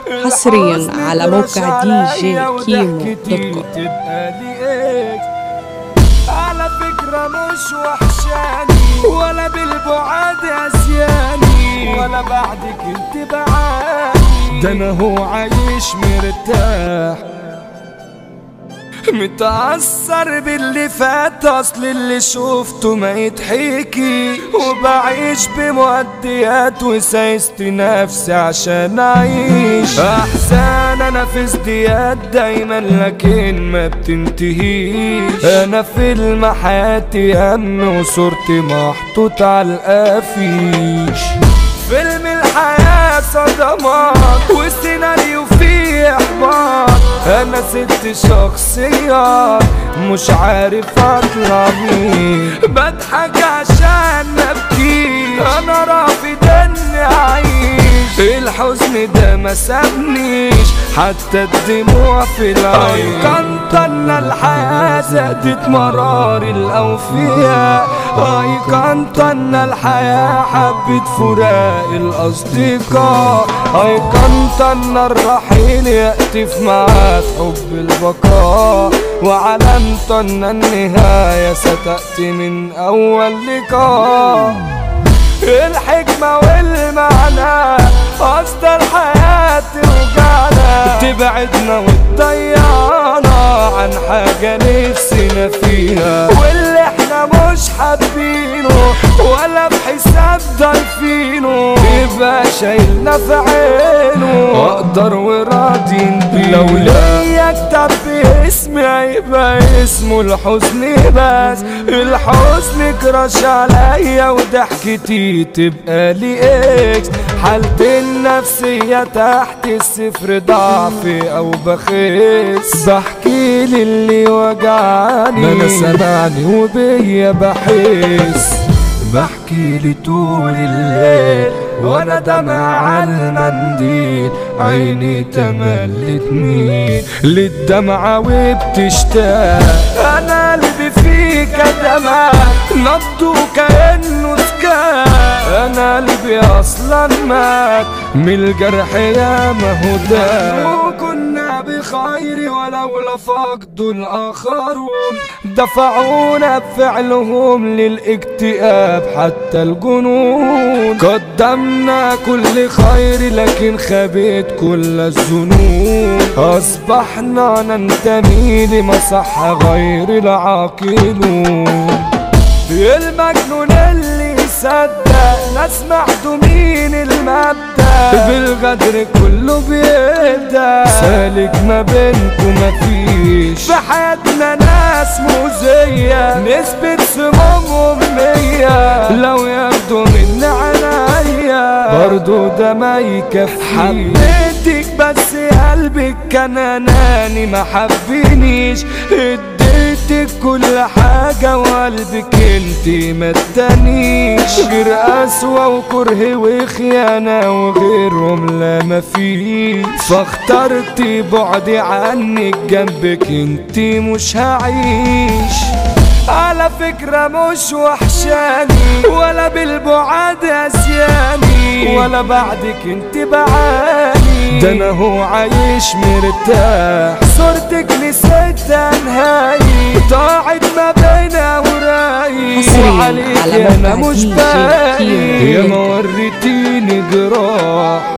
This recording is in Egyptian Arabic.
حصريا على موقع دي جي كيمو دوت كوم تبقى لي إكس على فكرة مش وحشاني ولا بالبعاد أسياني ولا بعدك انت بعاني ده انا هو عايش مرتاح متأثر باللي فات أصل اللي شفته ما يتحكي وبعيش بمؤديات وسايست نفسي عشان أعيش أحسن أنا في ازدياد دايما لكن ما بتنتهيش أنا فيلم حياتي هم وصورتي محطوط على القفيش فيلم الحياة صدمات والسيناريو فيه إحباط أنا ست شخصيات مش عارف أطلع مين بضحك عشان أبكي أنا رافض إني أعيش الحزن ده ما سابنيش حتى الدموع في العين كنت أن الحياة زادت مرار الأوفياء أيقنت أن الحياة حبت فراق الأصدقاء أيقنت أن الرحيل يأتي في معاد حب البقاء وعلمت أن النهاية ستأتي من أول لقاء الحكمة والمعنى قصد الحياة توجعنا تبعدنا وتضيعنا عن حاجة نفسنا فيها واللي احنا مش حابينه ولا بحساب ضايفينه يبقى شايلنا في عينه واقدر وراضين بيه لو ليا كتاب باسمي هيبقى اسمه الحزن بس الحزن كراش عليا وضحكتي تبقى لي اكس حالتي النفسية تحت الصفر ضعفي او بخس بحكي للي وجعني انا سمعني وبيا بحس بحكي لي طول الليل وانا دمع على المنديل عيني تملت مين للدمعة وبتشتاق انا قلبي فيك دمع نبضه كأنه سكان انا قلبي اصلا مات من الجرح يا ما هو ده وكنا بخير ولولا فقد الاخرون دفعونا بفعلهم للاكتئاب حتى الجنون قدمنا كل خير لكن خبيت كل الذنوب اصبحنا ننتمي لمصح غير العاقلون المجنون اللي يصدق ناس معدومين المبدأ بالغدر كله بيبدأ سالك ما بينكم مفيش في حياتنا ناس مؤذية نسبة سمومهم مية لو ياخدوا من عينيا برضو ده ما يكفيش حبيتك بس قلبك كان اناني ما حبنيش اديتك كل حاجة وقلبك انتي ما ادانيش غير قسوة وكره وخيانة وغيرهم لا مفيش فاخترتي بعدي عنك جنبك انتي مش هعيش على فكرة مش وحشاني ولا بالبعاد اسياني ولا بعدك انت بعاني ده انا هو عايش مرتاح صورتك نسيتها نهاية ضاعت ما بين اوراقي حصرياً وعليك على انا موقع مش DJ باقي كيمو. يا ما وريتيني جراح